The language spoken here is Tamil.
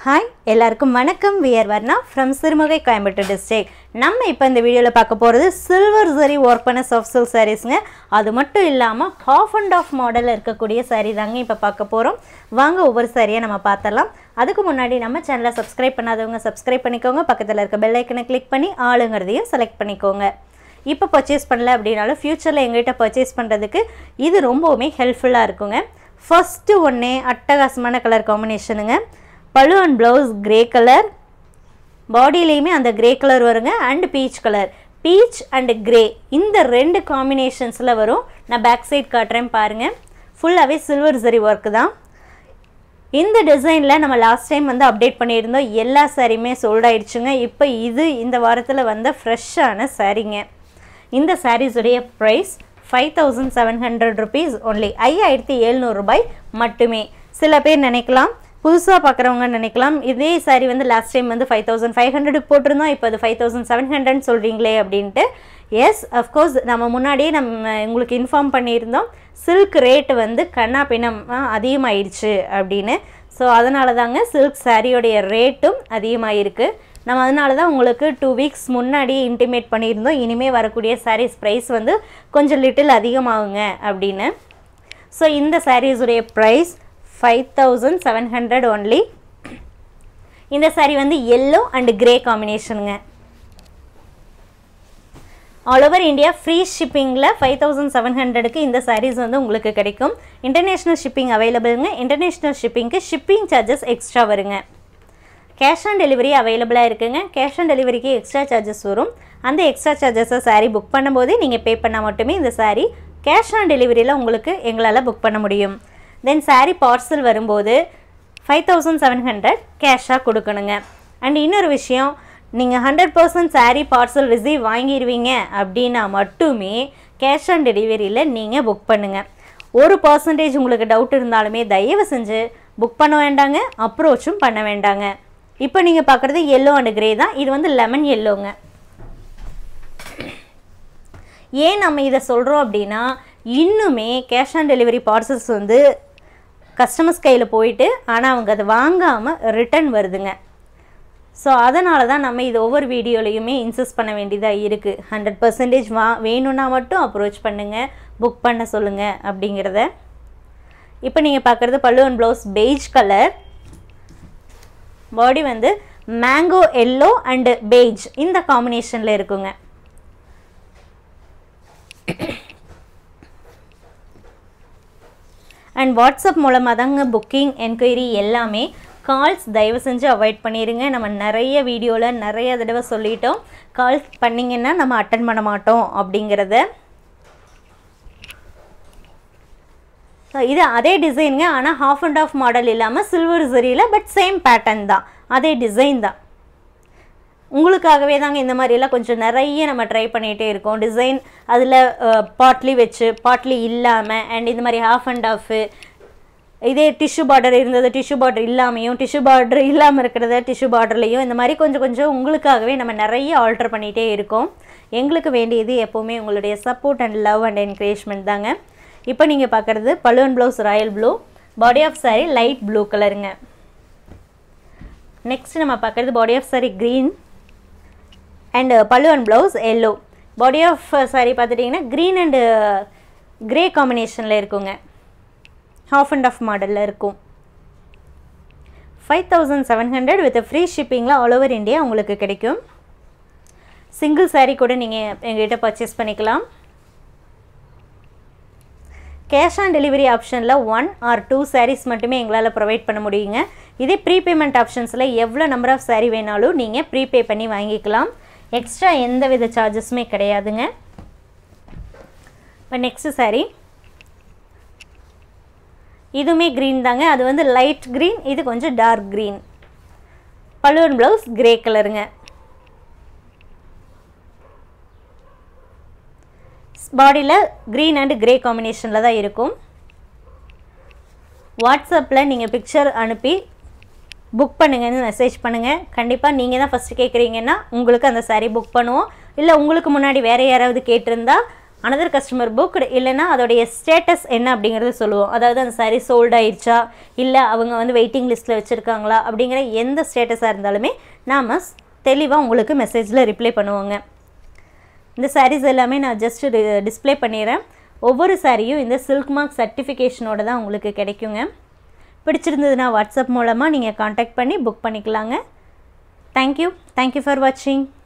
ஹாய் எல்லாருக்கும் வணக்கம் we're Varna from Sirumugai Coimbatore district நம்ம இப்போ இந்த வீடியோவில் பார்க்க போகிறது சில்வர் சரி ஒர்க் பண்ண சாஃப்ட் சில்க் சாரீஸுங்க அது மட்டும் இல்லாமல் ஹாஃப் அண்ட் ஆஃப் மாடலில் இருக்கக்கூடிய saree தாங்க இப்போ பார்க்க போகிறோம் வாங்க ஒவ்வொரு சாரியை நம்ம பார்த்தலாம் அதுக்கு முன்னாடி நம்ம சேனலை சப்ஸ்கிரைப் பண்ணாதவங்க சப்ஸ்கிரைப் பண்ணிக்கோங்க பக்கத்தில் இருக்க பெல் ஐக்கனை கிளிக் பண்ணி ஆளுங்கிறதையும் செலக்ட் பண்ணிக்கோங்க இப்போ பர்ச்சேஸ் பண்ணல அப்படின்னாலும் ஃப்யூச்சரில் எங்கள்கிட்ட பர்ச்சேஸ் பண்ணுறதுக்கு இது ரொம்பவுமே ஹெல்ப்ஃபுல்லாக இருக்குங்க ஃபஸ்ட்டு ஒன்றே அட்டகாசமான கலர் காம்பினேஷனுங்க பழு அண்ட் ப்ளவுஸ் கிரே கலர் பாடியிலையுமே அந்த கிரே கலர் வருங்க and peach colour peach and grey இந்த ரெண்டு காம்பினேஷன்ஸில் வரும் நான் பேக் சைட் காட்டுறேன் பாருங்கள் ஃபுல்லாகவே சில்வர் சரி ஒர்க்கு தான் இந்த டிசைனில் நம்ம லாஸ்ட் டைம் வந்து அப்டேட் பண்ணியிருந்தோம் எல்லா சாரியுமே சோல்ட் ஆயிடுச்சுங்க இப்போ இது இந்த வாரத்தில் வந்த ஃப்ரெஷ்ஷான சாரீங்க இந்த சாரீஸுடைய price five thousand seven hundred rupees only ஐயாயிரத்தி எழுநூறுபாய் மட்டுமே சில பேர் நினைக்கலாம் புதுசாக பார்க்குறவங்க நினைக்கலாம் இதே சாரி வந்து லாஸ்ட் டைம் வந்து ஃபைவ் தௌசண்ட் ஃபைவ் ஹண்ட்ரடுக்கு போட்டிருந்தோம் இப்போ அது ஃபைவ் தௌசண்ட் செவன் ஹண்ட்ரட் சொல்கிறீங்களே அப்படின்ட்டு எஸ் அஃப்கோர்ஸ் நம்ம முன்னாடியே நம்ம உங்களுக்கு இன்ஃபார்ம் பண்ணியிருந்தோம் சில்க் ரேட் வந்து கண்ணா பின்னம் அதிகமாயிடுச்சு அப்படின்னு ஸோ அதனால தாங்க சில்க் சாரியோடைய ரேட்டும் அதிகமாகிருக்கு நம்ம அதனால தான் உங்களுக்கு டூ வீக்ஸ் முன்னாடியே இன்டிமேட் பண்ணியிருந்தோம் இனிமேல் வரக்கூடிய சாரீஸ் ப்ரைஸ் வந்து கொஞ்சம் லிட்டில் அதிகமாகுங்க அப்படின்னு ஸோ இந்த சாரீஸுடைய price five thousand seven hundred only இந்த சாரீ வந்து எல்லோ அண்ட் கிரே காம்பினேஷனுங்க ஆல் ஓவர் இந்தியா ஃப்ரீ ஷிப்பிங்கில் ஃபைவ் தௌசண்ட் செவன் ஹண்ட்ரடுக்கு இந்த சாரீஸ் வந்து உங்களுக்கு கிடைக்கும் இன்டர்நேஷ்னல் ஷிப்பிங் அவைலபிளுங்க இன்டர்நேஷ்னல் ஷிப்பிங்க்கு ஷிப்பிங் சார்ஜஸ் எக்ஸ்ட்ரா வருங்க கேஷ் ஆன் டெலிவரி அவைலபிளாக இருக்குங்க கேஷ் ஆன் டெலிவரிக்கு எக்ஸ்ட்ரா சார்ஜஸ் வரும் அந்த எக்ஸ்ட்ரா சார்ஜஸை சாரீ புக் பண்ணும்போதே நீங்கள் பே பண்ணால் மட்டுமே இந்த சாரீ கேஷ் ஆன் டெலிவரியில் உங்களுக்கு எங்களால் புக் பண்ண முடியும் தென் சாரீ பார்சல் வரும்போது ஃபைவ் தௌசண்ட் செவன் ஹண்ட்ரட் கேஷாக கொடுக்கணுங்க அண்ட் இன்னொரு விஷயம் நீங்கள் hundred percent sari parcel receive வாங்கிடுவீங்க அப்படின்னா மட்டுமே கேஷ் ஆன் டெலிவரியில் நீங்கள் புக் பண்ணுங்கள் ஒரு பர்சன்டேஜ் உங்களுக்கு டவுட் இருந்தாலுமே தயவு செஞ்சு புக் பண்ண வேண்டாங்க அப்ரோச்சும் பண்ண வேண்டாங்க இப்போ நீங்கள் பார்க்குறது எல்லோ அண்ட் கிரே தான் இது வந்து லெமன் எல்லோங்க ஏன் நம்ம இதை சொல்கிறோம் அப்படின்னா இன்னுமே கேஷ் ஆன் டெலிவரி பார்சல்ஸ் வந்து கஸ்டமர்ஸ் கையில் போயிட்டு ஆனால் அவங்க அதை வாங்காமல் ரிட்டர்ன் வருதுங்க ஸோ அதனால தான் நம்ம இது ஒவ்வொரு வீடியோலையுமே இன்சிஸ்ட் பண்ண வேண்டியதாக இருக்குது ஹண்ட்ரட் பர்சன்டேஜ் வா வேணும்னா மட்டும் அப்ரோச் பண்ணுங்கள் புக் பண்ண சொல்லுங்கள் அப்படிங்கிறத இப்போ நீங்கள் பார்க்குறது பல்லு and blouse beige colour body வந்து மேங்கோ எல்லோ அண்டு பெய்ஜ் இந்த காம்பினேஷனில் இருக்குங்க அண்ட் வாட்ஸ்அப் மூலமாக தாங்க புக்கிங் என்கொயரி எல்லாமே கால்ஸ் தயவு செஞ்சு அவாய்ட் பண்ணிடுங்க நம்ம நிறைய வீடியோவில் நிறைய தடவை சொல்லிட்டோம் கால்ஸ் பண்ணிங்கன்னா நம்ம அட்டன் பண்ண மாட்டோம் அப்படிங்கிறத இது அதே டிசைனுங்க ஆனால் ஹாஃப் அண்ட் ஆஃப் மாடல் இல்லாமல் சில்வர் சரியில் பட் சேம் பேட்டர்ன் தான் அதே டிசைன் தான் உங்களுக்காகவே தாங்க இந்த மாதிரியெல்லாம் கொஞ்சம் நிறைய நம்ம ட்ரை பண்ணிகிட்டே இருக்கோம் டிசைன் அதில் பாட்லி வச்சு பாட்லி இல்லாமல் அண்ட் இந்த மாதிரி ஹாஃப் அண்ட் ஆஃபு இதே டிஷ்யூ பார்டர் இருந்தது டிஷ்யூ பார்டர் இல்லாமையும் டிஷ்யூ பார்டர் இல்லாமல் இருக்கிறத டிஷ்யூ பார்டர்லையும் இந்த மாதிரி கொஞ்சம் கொஞ்சம் உங்களுக்காகவே நம்ம நிறைய ஆல்டர் பண்ணிகிட்டே இருக்கோம் எங்களுக்கு வேண்டியது எப்போவுமே உங்களுடைய support and love and encouragement தாங்க இப்போ நீங்கள் பார்க்குறது balloon blouse royal blue body of sari light blue கலருங்க நெக்ஸ்ட் நம்ம பார்க்குறது body of sari green and பல்லு and blouse yellow body of sari பார்த்துட்டிங்கன்னா க்ரீன் அண்டு க்ரே காம்பினேஷனில் இருக்குங்க ஹாஃப் அண்ட் ஆஃப் மாடலில் இருக்கும் five thousand seven hundred with free ஷிப்பிங்கில் ஆல் ஓவர் இந்தியா உங்களுக்கு கிடைக்கும் சிங்கிள் சாரீ கூட நீங்கள் எங்ககிட்ட பர்ச்சேஸ் பண்ணிக்கலாம் கேஷ் ஆன் டெலிவரி ஆப்ஷனில் ஒன் ஆர் டூ சாரீஸ் மட்டுமே எங்களால் ப்ரொவைட் பண்ண முடியுங்க இதே ப்ரீபேமெண்ட் ஆப்ஷன்ஸில் எவ்வளோ நம்பர் ஆஃப் சாரீ வேணாலும் நீங்கள் ப்ரீபே பண்ணி வாங்கிக்கலாம் எக்ஸ்ட்ரா எந்த வித சார்ஜஸுமே கிடையாதுங்க இப்போ நெக்ஸ்ட்டு சாரீ இதுவுமே க்ரீன் தாங்க அது வந்து லைட் க்ரீன் இது கொஞ்சம் dark green balloon blouse grey கலருங்க பாடியில் க்ரீன் அண்ட் கிரே காம்பினேஷனில் தான் இருக்கும் வாட்ஸ்அப்பில் நீங்கள் பிக்சர் அனுப்பி புக் பண்ணுங்கன்னு மெசேஜ் பண்ணுங்கள் கண்டிப்பாக நீங்கள் தான் ஃபஸ்ட்டு கேட்குறீங்கன்னா உங்களுக்கு அந்த சாரீ புக் பண்ணுவோம் இல்லை உங்களுக்கு முன்னாடி வேறு யாராவது கேட்டிருந்தா அனதர் கஸ்டமர் புக்டு இல்லைன்னா அதோடைய ஸ்டேட்டஸ் என்ன அப்படிங்கிறத சொல்லுவோம் அதாவது அந்த சாரீ சோல்ட் ஆயிடுச்சா இல்லை அவங்க வந்து வெயிட்டிங் லிஸ்ட்டில் வச்சுருக்காங்களா அப்படிங்கிற எந்த ஸ்டேட்டஸாக இருந்தாலுமே நாம் தெளிவாக உங்களுக்கு மெசேஜில் ரிப்ளை பண்ணுவோங்க இந்த சாரீஸ் எல்லாமே நான் ஜஸ்ட் டிஸ்ப்ளே பண்ணிடுறேன் ஒவ்வொரு சாரியும் இந்த சில்க் மார்க் சர்டிஃபிகேஷனோட தான் உங்களுக்கு கிடைக்குங்க பிடிச்சிருந்ததுன்னா வாட்ஸ்அப் மூலமாக நீங்கள் காண்டாக்ட் பண்ணி புக் பண்ணிக்கலாங்க தேங்க்யூ தேங்க்யூ ஃபார் வாட்சிங்